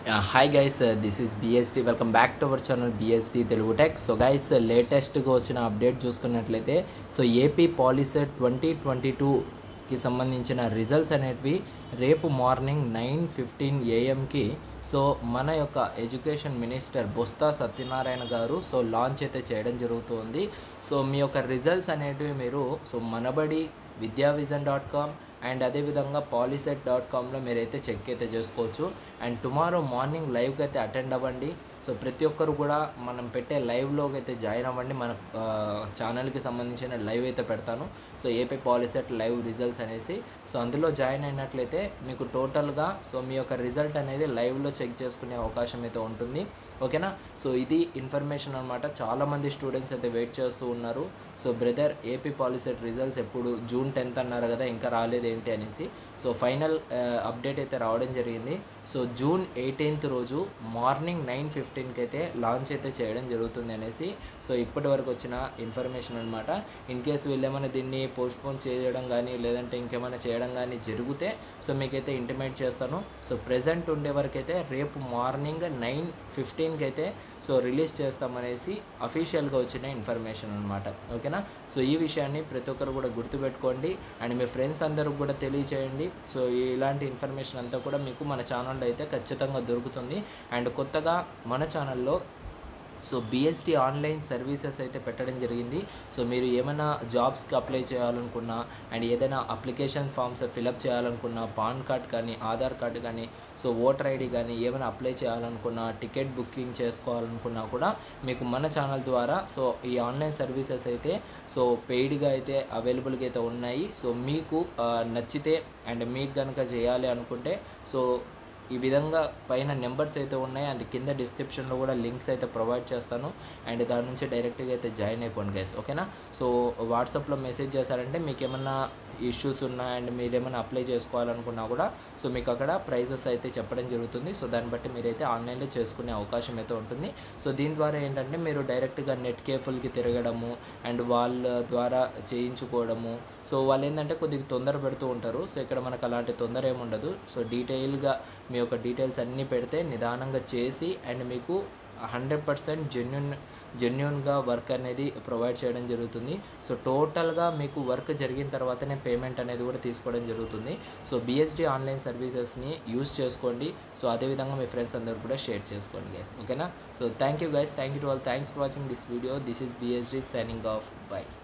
hi guys this is B S D welcome back to our channel B S D Telugu tech so guys లేటెస్ట్గా వచ్చిన update చూసుకున్నట్లయితే so A P Polycet twenty twenty టూకి సంబంధించిన results అనేటివి రేపు మార్నింగ్ నైన్ ఫిఫ్టీన్ ఏఎంకి సో మన యొక్క ఎడ్యుకేషన్ మినిస్టర్ బొత్స సత్యనారాయణ గారు సో లాంచ్ అయితే చేయడం జరుగుతుంది సో మీ యొక్క రిజల్ట్స్ అనేటివి మీరు so Manabadi Vidya vision dot com and అదేవిధంగా పాలిసెట్ డాట్ కామ్లో మీరైతే చెక్ అయితే చేసుకోవచ్చు అండ్ టుమారో మార్నింగ్ లైవ్కి అయితే అటెండ్ అవ్వండి సో ప్రతి ఒక్కరు కూడా మనం పెట్టే లైవ్లోకి అయితే జాయిన్ అవ్వండి మన ఛానల్కి సంబంధించిన లైవ్ అయితే పెడతాను so A P Polycet live results అనేసి సో అందులో జాయిన్ అయినట్లయితే మీకు టోటల్గా సో మీ యొక్క రిజల్ట్ అనేది లైవ్లో చెక్ చేసుకునే అవకాశం అయితే ఉంటుంది ఓకేనా సో ఇది ఇన్ఫర్మేషన్ అనమాట చాలామంది స్టూడెంట్స్ అయితే వెయిట్ చేస్తూ ఉన్నారు so brother A P Polycet results ఎప్పుడు జూన్ టెన్త్ అన్నారు కదా ఇంకా రాలేదు ఏంటి అనేసి సో ఫైనల్ అప్డేట్ అయితే రావడం జరిగింది సో జూన్ ఎయిటీన్త్ రోజు మార్నింగ్ నైన్ ఫిఫ్టీన్కి అయితే లాంచ్ అయితే చేయడం జరుగుతుంది అనేసి సో ఇప్పటి వరకు వచ్చిన ఇన్ఫర్మేషన్ అనమాట ఇన్ కేస్ వీళ్ళేమైనా దీన్ని పోస్ట్పోన్ చేయడం కానీ లేదంటే ఇంకేమైనా చేయడం కానీ జరిగితే సో మీకైతే ఇంటిమేట్ చేస్తాను సో ప్రజెంట్ ఉండే వరకు అయితే రేపు మార్నింగ్ నైన్ ఫిఫ్టీన్కి అయితే సో రిలీజ్ చేస్తామనేసి అఫీషియల్గా వచ్చిన ఇన్ఫర్మేషన్ అనమాట ఓకేనా సో ఈ విషయాన్ని ప్రతి ఒక్కరు కూడా గుర్తుపెట్టుకోండి అండ్ మీ ఫ్రెండ్స్ అందరికి కూడా తెలియచేయండి సో ఇలాంటి ఇన్ఫర్మేషన్ అంతా కూడా మీకు మన ఛానల్లో అయితే ఖచ్చితంగా దొరుకుతుంది అండ్ కొత్తగా మన ఛానల్లో సో బిఎస్టీ ఆన్లైన్ సర్వీసెస్ అయితే పెట్టడం జరిగింది సో మీరు ఏమైనా జాబ్స్కి అప్లై చేయాలనుకున్నా అండ్ ఏదైనా అప్లికేషన్ ఫామ్స్ ఫిలప్ చేయాలనుకున్నా పాన్ కార్డ్ కానీ ఆధార్ కార్డు కానీ సో ఓటర్ ఐడి కానీ ఏమైనా అప్లై చేయాలనుకున్నా టికెట్ బుకింగ్ చేసుకోవాలనుకున్నా కూడా మీకు మన ఛానల్ ద్వారా సో ఈ ఆన్లైన్ సర్వీసెస్ అయితే సో పెయిడ్గా అయితే అవైలబుల్గా అయితే ఉన్నాయి సో మీకు నచ్చితే అండ్ మీకు కనుక చేయాలి అనుకుంటే సో ఈ విధంగా పైన నెంబర్స్ అయితే ఉన్నాయి అండ్ కింద డిస్క్రిప్షన్లో కూడా లింక్స్ అయితే ప్రొవైడ్ చేస్తాను అండ్ దాని నుంచి డైరెక్ట్గా అయితే జాయిన్ అయిపోండి గైస్ ఓకేనా సో వాట్సాప్లో మెసేజ్ చేశారంటే మీకు ఏమన్నా ఇష్యూస్ ఉన్నా అండ్ మీరు ఏమైనా అప్లై చేసుకోవాలనుకున్నా కూడా సో మీకు అక్కడ ప్రైజెస్ అయితే చెప్పడం జరుగుతుంది సో దాన్ని బట్టి మీరైతే ఆన్లైన్లో చేసుకునే అవకాశం అయితే ఉంటుంది సో దీని ద్వారా ఏంటంటే మీరు డైరెక్ట్గా నెట్ కేఫుల్కి తిరగడము అండ్ వాళ్ళ ద్వారా చేయించుకోవడము సో వాళ్ళు ఏంటంటే కొద్దిగా తొందర పెడుతూ ఉంటారు సో ఇక్కడ మనకు అలాంటి తొందర ఏమి ఉండదు సో డీటెయిల్గా మీ యొక్క డీటెయిల్స్ అన్నీ పెడితే నిదానంగా చేసి అండ్ మీకు హండ్రెడ్ పర్సెంట్ జెన్యున్ జెన్యున్గా వర్క్ అనేది ప్రొవైడ్ చేయడం జరుగుతుంది సో టోటల్గా మీకు వర్క్ జరిగిన తర్వాతనే పేమెంట్ అనేది కూడా తీసుకోవడం జరుగుతుంది సో బిఎస్డి ఆన్లైన్ సర్వీసెస్ని యూస్ చేసుకోండి సో అదేవిధంగా మీ ఫ్రెండ్స్ అందరూ కూడా షేర్ చేసుకోండి గైస్ ఓకేనా so thank you guys thank you to all thanks for watching this video this is B S D signing off by